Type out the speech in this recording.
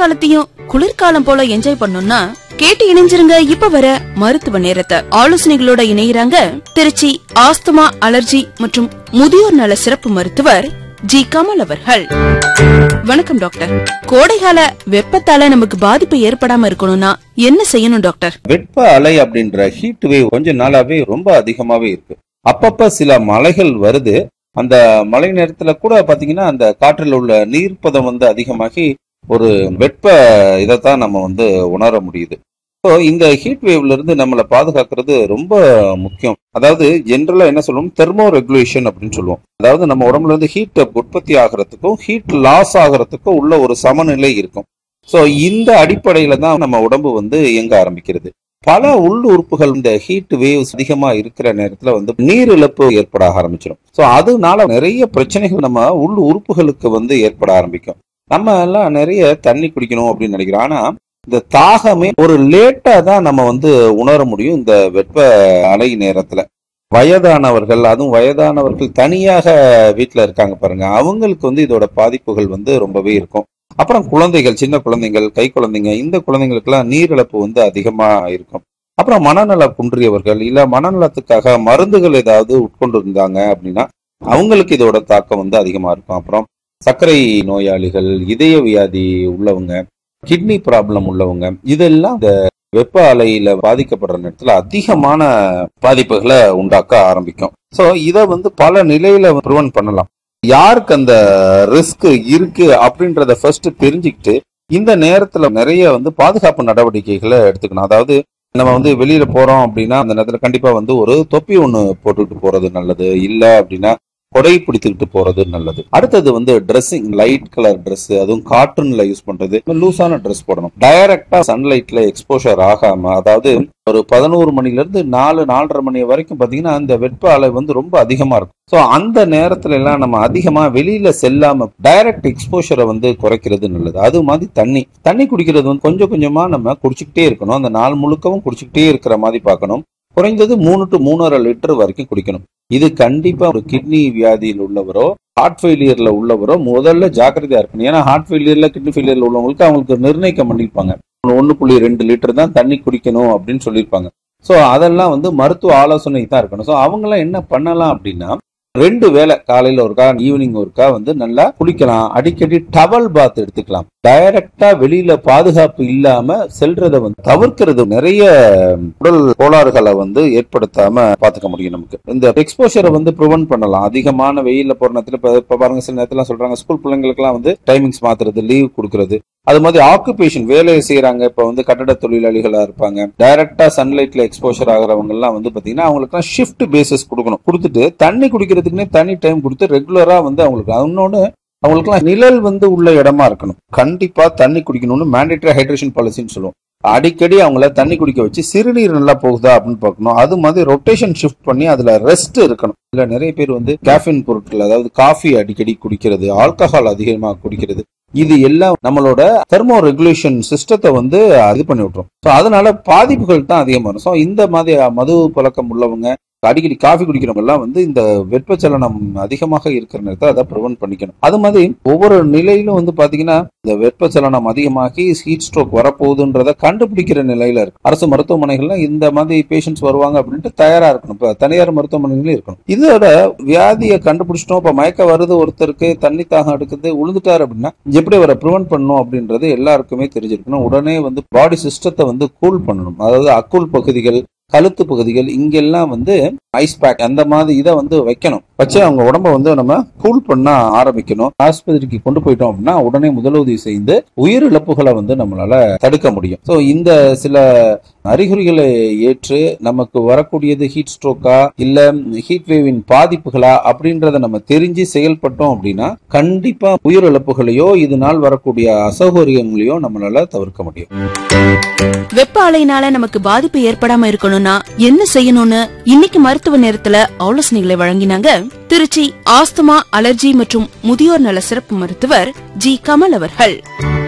காலத்தையும் குளிர்காலம் போல என்ஜாய் பண்ணணும்னா கேட்டு இணைஞ்சிருங்க இப்ப வர மருத்துவ நேரத்தை ஆலோசனைகளோட இணையறாங்க திருச்சி ஆஸ்துமா அலர்ஜி மற்றும் முதியோர் நல சிறப்பு மருத்துவர் ஜி கமல் அவர்கள் வணக்கம் டாக்டர் கோடைகால வெப்பத்தால நமக்கு பாதிப்பு ஏற்படாம இருக்கணும்னா என்ன செய்யணும் டாக்டர் வெப்ப அலை அப்படின்ற ஹீட் வேவ் கொஞ்ச நாளாவே ரொம்ப அதிகமாவே இருக்கு அப்பப்ப சில மலைகள் வருது அந்த மழை நேரத்துல கூட பாத்தீங்கன்னா அந்த காற்றில் உள்ள நீர்ப்பதம் வந்து அதிகமாகி ஒரு வெப்ப இதைத்தான் நம்ம வந்து உணர முடியுது ஸோ இந்த ஹீட் வேவ்ல இருந்து நம்மளை பாதுகாக்கிறது ரொம்ப முக்கியம் அதாவது ஜென்ரலா என்ன சொல்லுவோம் தெர்மோ ரெகுலேஷன் அப்படின்னு சொல்லுவோம் அதாவது நம்ம உடம்புல இருந்து ஹீட் உற்பத்தி ஆகிறதுக்கும் ஹீட் லாஸ் ஆகிறதுக்கும் உள்ள ஒரு சமநிலை இருக்கும் ஸோ இந்த அடிப்படையில தான் நம்ம உடம்பு வந்து இயங்க ஆரம்பிக்கிறது பல உள் உறுப்புகள் இந்த ஹீட் வேவ்ஸ் அதிகமா இருக்கிற நேரத்துல வந்து நீர் இழப்பு ஏற்பட ஆரம்பிச்சிடும் ஸோ அதனால நிறைய பிரச்சனைகள் நம்ம உள் உறுப்புகளுக்கு வந்து ஏற்பட ஆரம்பிக்கும் நம்ம எல்லாம் நிறைய தண்ணி குடிக்கணும் அப்படின்னு நினைக்கிறோம் ஆனா இந்த தாகமே ஒரு லேட்டா தான் நம்ம வந்து உணர முடியும் இந்த வெப்ப அலை நேரத்துல வயதானவர்கள் அதுவும் வயதானவர்கள் தனியாக வீட்டுல இருக்காங்க பாருங்க அவங்களுக்கு வந்து இதோட பாதிப்புகள் வந்து ரொம்பவே இருக்கும் அப்புறம் குழந்தைகள் சின்ன குழந்தைகள் கை குழந்தைங்க இந்த குழந்தைங்களுக்கெல்லாம் நீரிழப்பு வந்து அதிகமா இருக்கும் அப்புறம் மனநல குன்றியவர்கள் இல்ல மனநலத்துக்காக மருந்துகள் ஏதாவது உட்கொண்டு இருந்தாங்க அப்படின்னா அவங்களுக்கு இதோட தாக்கம் வந்து அதிகமா இருக்கும் அப்புறம் சர்க்கரை நோயாளிகள் இதய வியாதி உள்ளவங்க கிட்னி ப்ராப்ளம் உள்ளவங்க இதெல்லாம் இந்த வெப்ப அலையில பாதிக்கப்படுற நேரத்துல அதிகமான பாதிப்புகளை உண்டாக்க ஆரம்பிக்கும் சோ இத வந்து பல நிலையில ப்ரிவென்ட் பண்ணலாம் யாருக்கு அந்த ரிஸ்க் இருக்கு அப்படின்றத ஃபர்ஸ்ட் தெரிஞ்சுக்கிட்டு இந்த நேரத்துல நிறைய வந்து பாதுகாப்பு நடவடிக்கைகளை எடுத்துக்கணும் அதாவது நம்ம வந்து வெளியில போறோம் அப்படின்னா அந்த நேரத்துல கண்டிப்பா வந்து ஒரு தொப்பி ஒண்ணு போட்டுட்டு போறது நல்லது இல்ல அப்படின்னா கொடை பிடித்துக்கிட்டு போறது நல்லது அடுத்தது வந்து ட்ரெஸ்ஸிங் லைட் கலர் Dress அதுவும் காட்டன்ல யூஸ் பண்றது லூஸான ட்ரெஸ் போடணும் டைரக்டா சன்லைட்ல எக்ஸ்போஷர் ஆகாம அதாவது ஒரு பதினோரு மணில இருந்து நாலு நாலரை மணி வரைக்கும் பாத்தீங்கன்னா அந்த வெப்ப அலை வந்து ரொம்ப அதிகமா இருக்கும் ஸோ அந்த நேரத்துல எல்லாம் நம்ம அதிகமா வெளியில செல்லாம டைரக்ட் எக்ஸ்போஷரை வந்து குறைக்கிறது நல்லது அது மாதிரி தண்ணி தண்ணி குடிக்கிறது வந்து கொஞ்சம் கொஞ்சமா நம்ம குடிச்சுக்கிட்டே இருக்கணும் அந்த நாள் முழுக்கவும் குடிச்சுக்கிட்டே இருக்கிற மாதிரி பார்க்கணும் குறைந்தது மூணு டு மூணரை லிட்டர் வரைக்கும் குடிக்கணும் இது கண்டிப்பா ஒரு கிட்னி வியாதியில் உள்ளவரோ ஹார்ட் ஃபெயிலியர்ல உள்ளவரோ முதல்ல ஜாக்கிரதையா இருக்கணும் ஏன்னா ஹார்ட் ஃபெயிலியர்ல கிட்னி ஃபெயிலியர்ல உள்ளவங்களுக்கு அவங்களுக்கு நிர்ணயிக்கம் பண்ணிருப்பாங்க ஒன்னு புள்ளி ரெண்டு லிட்டர் தான் தண்ணி குடிக்கணும் அப்படின்னு சொல்லியிருப்பாங்க ஸோ அதெல்லாம் வந்து மருத்துவ ஆலோசனை தான் இருக்கணும் ஸோ அவங்களாம் என்ன பண்ணலாம் அப்படின்னா ரெண்டு வேளை காலையில ஒருக்கா ஈவினிங் ஒருக்கா வந்து நல்லா குளிக்கலாம் அடிக்கடி டவல் பாத் எடுத்துக்கலாம் டைரக்டா வெளியில பாதுகாப்பு இல்லாம செல்றத வந்து தவிர்க்கிறது நிறைய உடல் கோளாறுகளை வந்து ஏற்படுத்தாம பாத்துக்க முடியும் நமக்கு இந்த எக்ஸ்போஷரை வந்து ப்ரிவென்ட் பண்ணலாம் அதிகமான வெயில்ல போற நேரத்துல இப்ப இப்ப பாருங்க சில நேரத்துல சொல்றாங்க ஸ்கூல் பிள்ளைங்களுக்குலாம் வந்து டைமிங்ஸ் மாத்துறது லீவ் கொடுக்கறது அது மாதிரி ஆக்குபேஷன் வேலையை செய்யறாங்க இப்ப வந்து கட்டட தொழிலாளிகளா இருப்பாங்க டைரக்டா சன்லைட்ல எக்ஸ்போஷர் ஆகிறவங்க எல்லாம் வந்து பாத்தீங்கன்னா அவங்களுக்கு ஷிஃப்ட் பேசிஸ் கொடுக்கணும் கொடுத்துட்டு தண்ணி குடிக்கிறதுக்குன்னே தனி டைம் கொடுத்து ரெகுலரா வந்து அவங்களுக்கு இன்னொன்னு அவங்களுக்குலாம் நிழல் வந்து உள்ள இடமா இருக்கணும் கண்டிப்பா தண்ணி குடிக்கணும்னு மேண்டேட்டரி ஹைட்ரேஷன் பாலிசின்னு சொல்லுவோம் அடிக்கடி அவங்கள தண்ணி குடிக்க வச்சு சிறுநீர் நல்லா போகுதா அப்படின்னு பார்க்கணும் அது மாதிரி ரொட்டேஷன் ஷிஃப்ட் பண்ணி அதுல ரெஸ்ட் இருக்கணும் இல்ல நிறைய பேர் வந்து கேஃபின் பொருட்கள் அதாவது காஃபி அடிக்கடி குடிக்கிறது ஆல்கஹால் அதிகமாக குடிக்கிறது இது எல்லாம் நம்மளோட தெர்மோ ரெகுலேஷன் சிஸ்டத்தை வந்து இது பண்ணி விட்டுரும் ஸோ அதனால பாதிப்புகள் தான் அதிகமாக வரும் ஸோ இந்த மாதிரி மது பழக்கம் உள்ளவங்க அடிக்கடி காஃபி குடிக்கிறவங்க எல்லாம் வந்து இந்த வெப்பச்சலனம் அதிகமாக இருக்கிற நேரத்தை அதை ப்ரிவென்ட் பண்ணிக்கணும் அது மாதிரி ஒவ்வொரு நிலையிலும் வந்து பாத்தீங்கன்னா இந்த வெப்பச்சலனம் அதிகமாகி ஹீட் ஸ்ட்ரோக் வரப்போகுதுன்றத கண்டுபிடிக்கிற நிலையில இருக்கு அரசு மருத்துவமனைகள்ல இந்த மாதிரி பேஷண்ட்ஸ் வருவாங்க அப்படின்ட்டு தயாரா இருக்கணும் இப்ப தனியார் மருத்துவமனைகளும் இருக்கணும் இதோட வியாதியை கண்டுபிடிச்சிட்டோம் இப்ப மயக்க வருது ஒருத்தருக்கு தண்ணி தாகம் எடுக்குது உழுந்துட்டாரு அப்படின்னா எப்படி அவரை ப்ரிவென்ட் பண்ணணும் அப்படின்றது எல்லாருக்குமே தெரிஞ்சிருக்கணும் உடனே வந்து பாடி சிஸ்டத்தை வந்து கூல் பண்ணணும் அதாவது அக்குள் பகுதிகள் கழுத்து பகுதிகள் இங்கெல்லாம் வந்து ஐஸ் பேக் அந்த மாதிரி இதை வந்து வைக்கணும் வச்சு அவங்க உடம்ப வந்து நம்ம கூல் பண்ண ஆரம்பிக்கணும் ஆஸ்பத்திரிக்கு கொண்டு போயிட்டோம் அப்படின்னா உடனே முதலுதவி செய்து உயிர் இழப்புகளை வந்து நம்மளால தடுக்க முடியும் ஸோ இந்த சில அறிகுறிகளை ஏற்று நமக்கு வரக்கூடியது ஹீட் ஸ்ட்ரோக்கா இல்ல ஹீட் வேவின் பாதிப்புகளா அப்படின்றத நம்ம தெரிஞ்சு செயல்பட்டோம் அப்படின்னா கண்டிப்பா உயிர் இழப்புகளையோ இதனால் வரக்கூடிய அசௌகரியங்களையோ நம்மளால தவிர்க்க முடியும் வெப்ப அலையினால நமக்கு பாதிப்பு ஏற்படாம இருக்கணும்னா என்ன செய்யணும்னு இன்னைக்கு மருத்துவ நேரத்துல ஆலோசனைகளை வழங்கினாங்க திருச்சி ஆஸ்துமா அலர்ஜி மற்றும் முதியோர் நல சிறப்பு மருத்துவர் ஜி கமல் அவர்கள்